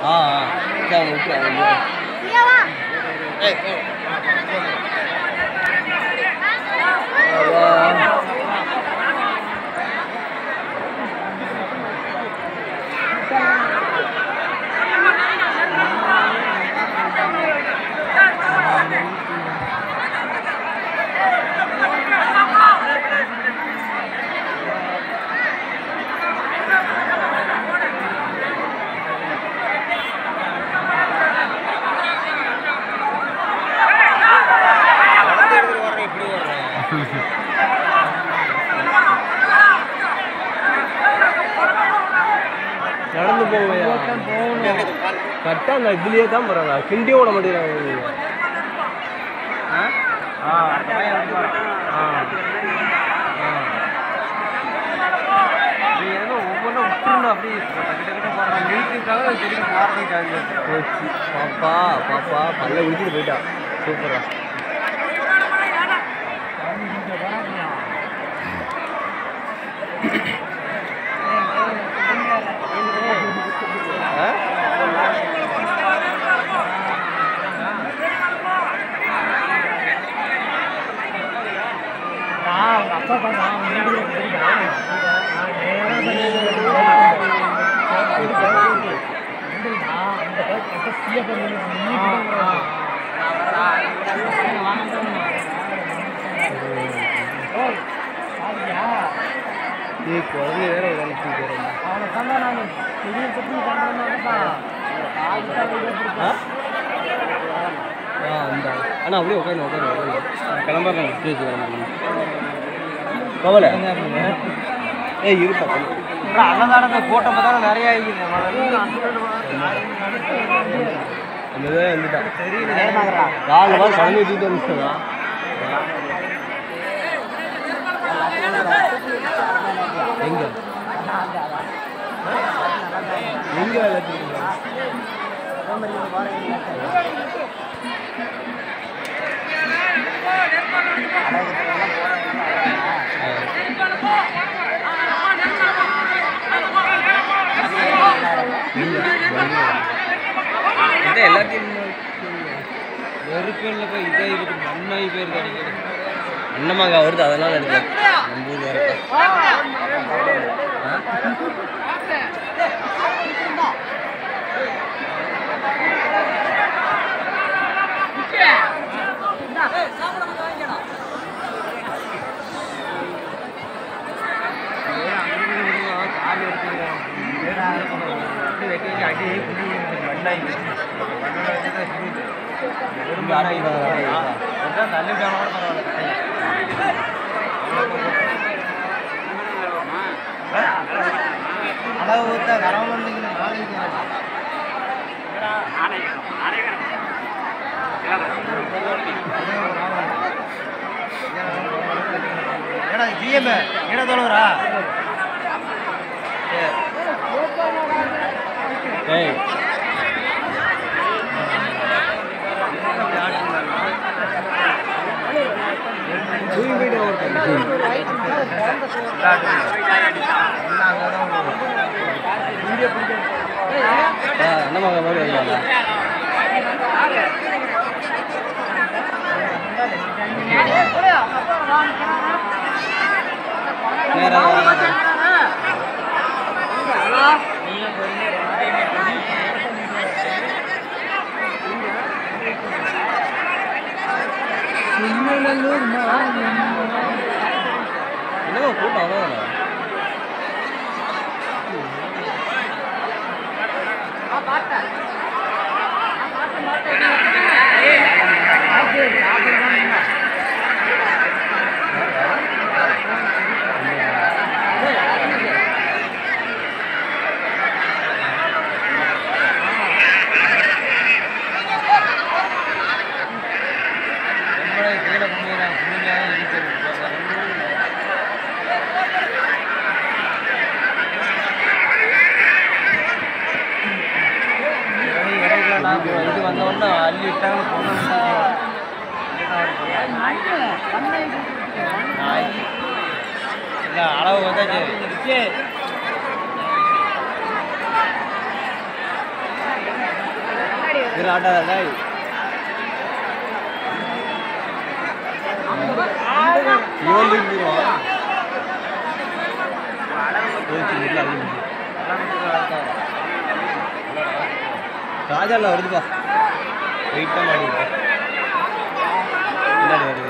ஆ ஆ சரி அவங்க விட்டுறாங்க ஏய் நடந்து போவையா கரெக்டாக அந்த இதுலேயே தான் போகிறாங்க கிண்டி விட மாட்டேங்கிறாங்க ஆ ஆ ஆ நீ ஏதோ ஒவ்வொன்றும் விட்டுருணும் அப்படி கிட்ட கிட்ட போடுற மில்க்குக்காக திரும்பி போகிறதுக்காக போச்சு பாப்பா பாப்பா பல்ல விழிச்சிட்டு போயிட்டா சூப்பரா ஆ? ஏய் குழந்தை வேற ஒரு வேலை தூக்கிறேன் ஆ ஆ இந்த அண்ணா அப்படியே உட்காந்து உட்காந்து உட்காந்து கிளம்புறேன் சரி சரி கிளம்புறேன் கவலை ஏய் இருப்பா அன்னதானத்தை போட்ட பார்த்தா நிறைய ஆகிக்குது அந்த இதை வந்துட்டான் நாலு வாரம் கடந்து வச்சுட்டு வந்துட்டா எங்க எங்க எல்லாத்தையும் இந்த எல்லாத்தையும் வெறுப்பில் போய் இதை இதுக்கு மண்ணாகி போயிருது அடிக்கடி அண்ணமாங்க வருது அதெல்லாம் எடுக்கலாம் நம்ம ஊர் வரப்ப கால் எடுத்துக்கிறேன் வைக்க அடி மண்ணாகி இங்க ஆட்டி தான் தள்ளிவிட்டாலும் பரவாயில்ல அளவு ஊற்ற வரவங்க வந்தீங்கன்னா நாளைக்கு ஏடா ஜிஎம் ஏடா தொழுவுறா ஏய் தூக்கி போயிட்டு ஒருத்தன் ஆ, அண்ணமாங்க மாதிரி வருவாங்க நேரா என்னவோ கூட்டம் அவ்வளோதானே ரொம்ப கீழே கும்பிடுறாங்க கும்பிங்க இடிக்கிறது இது வந்த உடனே அள்ளி விட்டாங்க பொண்ணு இல்லை அளவு வந்தாச்சு இரு ஆட்டாதா இவன் திரும்பிடுவான் ராஜால வருதுப்பா வெயிட்டாக மாடிப்பா பின்னாடி வருது